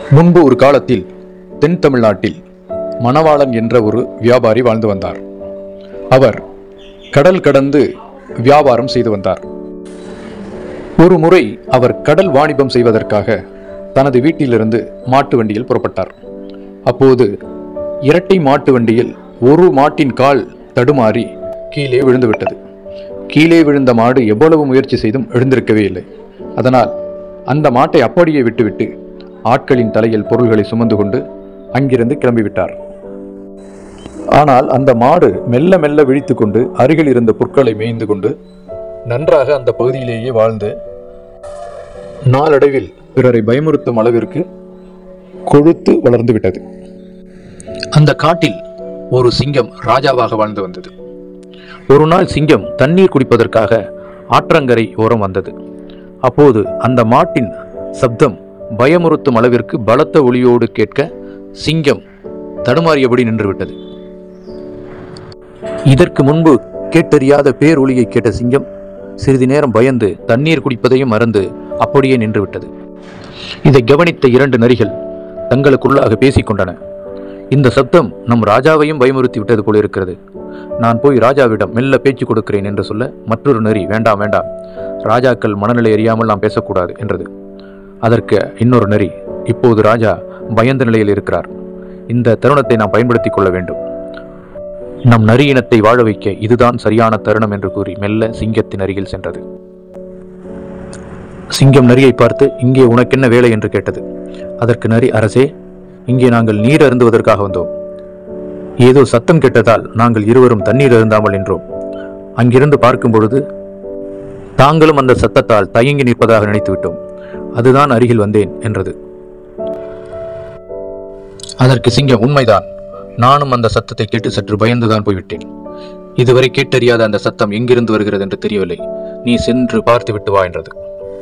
முன்பு ஒரு காலத்தில் தென் தமிழ்நாட்டில் மணவாளன் என்ற ஒரு வியாபாரி வாழ்ந்து வந்தார் அவர் கடல் கடந்து வியாபாரம் செய்து வந்தார் ஒரு முறை அவர் கடல் வாணிபம் செய்வதற்காக தனது வீட்டிலிருந்து மாட்டு வண்டியில் புறப்பட்டார் அப்போது இரட்டை மாட்டு வண்டியில் ஒரு மாட்டின் கால் தடுமாறி கீழே விழுந்துவிட்டது கீழே விழுந்த மாடு எவ்வளவு முயற்சி செய்தும் எழுந்திருக்கவே இல்லை அதனால் அந்த மாட்டை அப்படியே விட்டுவிட்டு ஆட்களின் தலையில் பொருள்களை சுமந்து கொண்டு அங்கிருந்து கிளம்பிவிட்டார் ஆனால் அந்த மாடு மெல்ல மெல்ல விழித்துக்கொண்டு அருகில் இருந்த புற்களை மேய்ந்து கொண்டு நன்றாக அந்த பகுதியிலேயே வாழ்ந்து நாளடைவில் பிறரை பயமுறுத்தும் அளவிற்கு கொழுத்து வளர்ந்து விட்டது அந்த காட்டில் ஒரு சிங்கம் ராஜாவாக வாழ்ந்து வந்தது ஒரு நாள் சிங்கம் தண்ணீர் குடிப்பதற்காக ஆற்றங்கரை ஓரம் வந்தது அப்போது அந்த மாட்டின் சப்தம் பயமுறுத்தும் அளவிற்கு பலத்த ஒளியோடு கேட்க சிங்கம் தடுமாறியபடி நின்றுவிட்டது இதற்கு முன்பு கேட்டறியாத பேரொளியை கேட்ட சிங்கம் சிறிது நேரம் பயந்து தண்ணீர் குடிப்பதையும் மறந்து அப்படியே நின்றுவிட்டது இதை கவனித்த இரண்டு நரிகள் தங்களுக்குள்ளாக பேசிக்கொண்டன இந்த சப்தம் நம் ராஜாவையும் பயமுறுத்தி விட்டது போல இருக்கிறது நான் போய் ராஜாவிடம் மெல்ல பேச்சு கொடுக்கிறேன் என்று சொல்ல மற்றொரு நரி வேண்டாம் வேண்டாம் ராஜாக்கள் மனநிலை அறியாமல் நாம் பேசக்கூடாது என்றது அதற்கு இன்னொரு நரி இப்போது ராஜா பயந்த நிலையில் இருக்கிறார் இந்த தருணத்தை நாம் பயன்படுத்திக் கொள்ள வேண்டும் நம் நரி இனத்தை வாழ வைக்க இதுதான் சரியான தருணம் என்று கூறி மெல்ல சிங்கத்தின் அருகில் சென்றது சிங்கம் நரியை பார்த்து இங்கே உனக்கென்ன வேலை என்று கேட்டது அதற்கு நரி அரசே இங்கே நாங்கள் நீர் அருந்துவதற்காக வந்தோம் ஏதோ சத்தம் கேட்டதால் நாங்கள் இருவரும் தண்ணீர் அருந்தாமல் நின்றோம் அங்கிருந்து பார்க்கும் பொழுது தாங்களும் அந்த சத்தத்தால் தயங்கி நிற்பதாக நினைத்து விட்டோம் அதுதான் அருகில் வந்தேன் என்றது அதற்கு சிங்கம் உண்மைதான் நானும் அந்த சத்தத்தை கேட்டு சற்று பயந்துதான் போய்விட்டேன் இதுவரை கேட்டறியாத அந்த சத்தம் எங்கிருந்து வருகிறது என்று தெரியவில்லை நீ சென்று பார்த்து விட்டு வா என்றது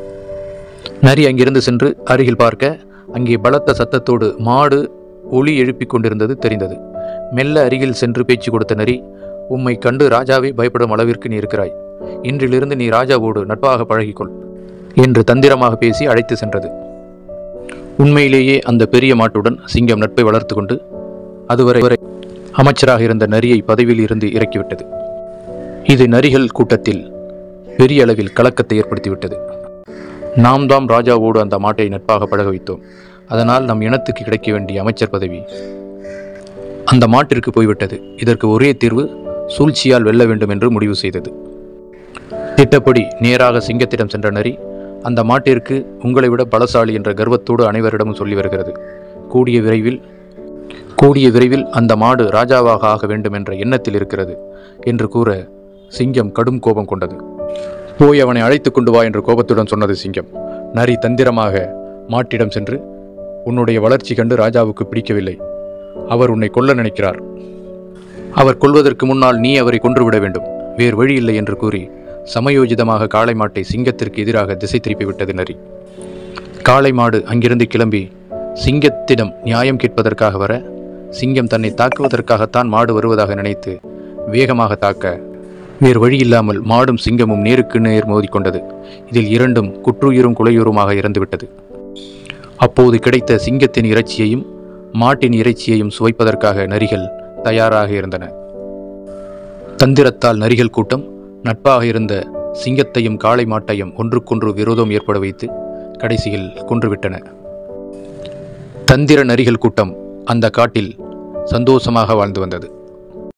நரி அங்கிருந்து சென்று அருகில் பார்க்க அங்கே பலத்த சத்தத்தோடு மாடு ஒளி எழுப்பிக் கொண்டிருந்தது தெரிந்தது மெல்ல அருகில் சென்று பேச்சு கொடுத்த நரி உம்மை கண்டு ராஜாவே பயப்படும் அளவிற்கு நீ இருக்கிறாய் இன்றிலிருந்து நீ ராஜாவோடு நட்பாக பழகிக்கொள் என்று தந்திரமாக பேசி அழைத்து சென்றது உண்மையிலேயே அந்த பெரிய மாட்டுடன் சிங்கம் நட்பை வளர்த்து கொண்டு அதுவரை வரை அமைச்சராக இருந்த நரியை பதவியில் இருந்து இறக்கிவிட்டது இது நரிகள் கூட்டத்தில் பெரிய அளவில் கலக்கத்தை ஏற்படுத்திவிட்டது நாம் தாம் ராஜாவோடு அந்த மாட்டை நட்பாக பழக வைத்தோம் அதனால் நம் இனத்துக்கு கிடைக்க வேண்டிய அமைச்சர் பதவி அந்த மாட்டிற்கு போய்விட்டது இதற்கு ஒரே தீர்வு சூழ்ச்சியால் வெல்ல வேண்டும் என்று முடிவு செய்தது திட்டப்படி நேராக சிங்கத்திடம் சென்ற நரி அந்த மாட்டிற்கு உங்களை விட பலசாலி என்ற கர்வத்தோடு அனைவரிடமும் சொல்லி வருகிறது கூடிய விரைவில் கூடிய விரைவில் அந்த மாடு ராஜாவாக ஆக வேண்டும் என்ற எண்ணத்தில் இருக்கிறது என்று கூற சிங்கம் கடும் கோபம் கொண்டது போய் அவனை அழைத்து கொண்டு வா என்று கோபத்துடன் சொன்னது சிங்கம் நரி தந்திரமாக மாட்டிடம் சென்று உன்னுடைய வளர்ச்சி கண்டு ராஜாவுக்கு பிடிக்கவில்லை அவர் உன்னை கொல்ல நினைக்கிறார் அவர் கொல்வதற்கு முன்னால் நீ அவரை கொன்றுவிட வேண்டும் வேறு வழி இல்லை என்று கூறி சமயோஜிதமாக காளை மாட்டை சிங்கத்திற்கு எதிராக திசை திருப்பிவிட்டது நரி காளை மாடு அங்கிருந்து கிளம்பி சிங்கத்திடம் நியாயம் கேட்பதற்காக வர சிங்கம் தன்னை தாக்குவதற்காகத்தான் மாடு வருவதாக நினைத்து வேகமாக தாக்க வேறு வழியில்லாமல் மாடும் சிங்கமும் நேருக்கு நேர் மோதிக்கொண்டது இதில் இரண்டும் குற்றுயிரும் குலையுருமாக இறந்துவிட்டது அப்போது கிடைத்த சிங்கத்தின் இறைச்சியையும் மாட்டின் இறைச்சியையும் சுவைப்பதற்காக நரிகள் தயாராக இருந்தன தந்திரத்தால் நரிகள் கூட்டம் நட்பாக இருந்த சிங்கத்தையும் காளை மாட்டையும் ஒன்றுக்கொன்று விரோதம் ஏற்பட வைத்து கடைசியில் கொன்றுவிட்டன தந்திர நரிகள் கூட்டம் அந்த காட்டில் சந்தோஷமாக வாழ்ந்து வந்தது